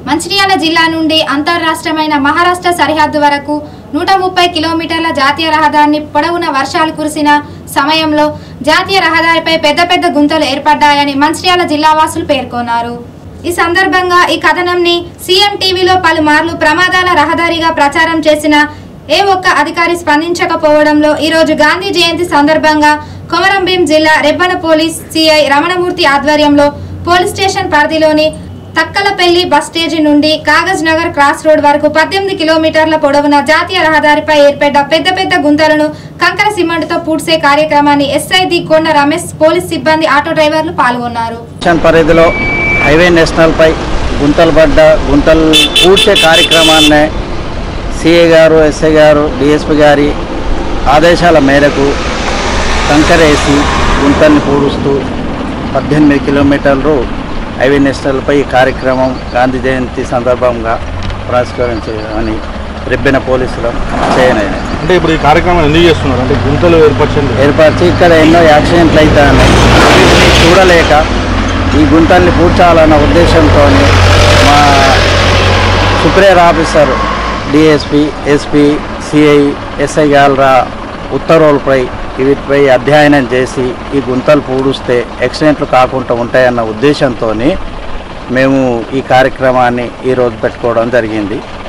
మంచిర్యాల జిల్లా నుండి అంతర్రాష్ట్రమైన మహారాష్ట్ర సరిహద్దు వరకు నూట ముప్పై కిలోమీటర్ల జాతీయ రహదారిని పొడవున వర్షాలు కురిసిన సమయంలో జాతీయ రహదారిపై పెద్ద పెద్ద గుంతలు ఏర్పడ్డాయని మంచిర్యాల జిల్లా వాసులు పేర్కొన్నారు ఈ సందర్భంగా ఈ కథనంని సీఎం టీవీలో పలుమార్లు ప్రమాదాల రహదారిగా ప్రచారం చేసిన ఏ ఒక్క అధికారి స్పందించకపోవడంలో ఈరోజు గాంధీ జయంతి సందర్భంగా కొమరంభీం జిల్లా రెబ్బన పోలీస్ సిఐ రమణమూర్తి ఆధ్వర్యంలో పోలీస్ స్టేషన్ పరిధిలోని తక్కలపల్లి బస్ స్టేజి నుండి కాగజ్ నగర్ క్రాస్ రోడ్ వరకు పద్దెనిమిది కిలోమీటర్ల పొడవున జాతీయ రహదారిపై ఏర్పడ్డ పెద్ద పెద్ద గుంతలను కంకర సిమెంట్తో పూడ్చే కార్యక్రమాన్ని ఎస్ఐ ది కొండ రమేష్ పోలీస్ సిబ్బంది ఆటో డ్రైవర్లు పాల్గొన్నారు స్టేషన్ పరిధిలో హైవే నేషనల్పై గుంతలు పడ్డ గుంతలు పూడ్చే కార్యక్రమాన్ని సిఏ గారు ఎస్ఐ గారు డిఎస్పి గారి ఆదేశాల మేరకు కంకరేసి గుంతల్ని పూడుస్తూ పద్దెనిమిది కిలోమీటర్లు హైవే నేషనల్పై ఈ కార్యక్రమం గాంధీ జయంతి సందర్భంగా పురస్కరించని రెబ్బెన పోలీసులు చేయనైనా అంటే ఇప్పుడు ఈ కార్యక్రమం ఎందుకు చేస్తున్నారు అంటే గుంతలు ఏర్పరిచింది ఏర్పరిచి ఇక్కడ ఎన్నో యాక్సిడెంట్లు అవుతాయి వీటిని చూడలేక ఈ గుంతల్ని పూడ్చాలన్న ఉద్దేశంతో మా superior officer DSP SP CI SI గాలరా ఉత్తర్వులపై వీటిపై అధ్యయనం చేసి ఈ గుంతలు పూడుస్తే యాక్సిడెంట్లు కాకుండా ఉంటాయన్న ఉద్దేశంతో మేము ఈ కార్యక్రమాన్ని ఈరోజు పెట్టుకోవడం జరిగింది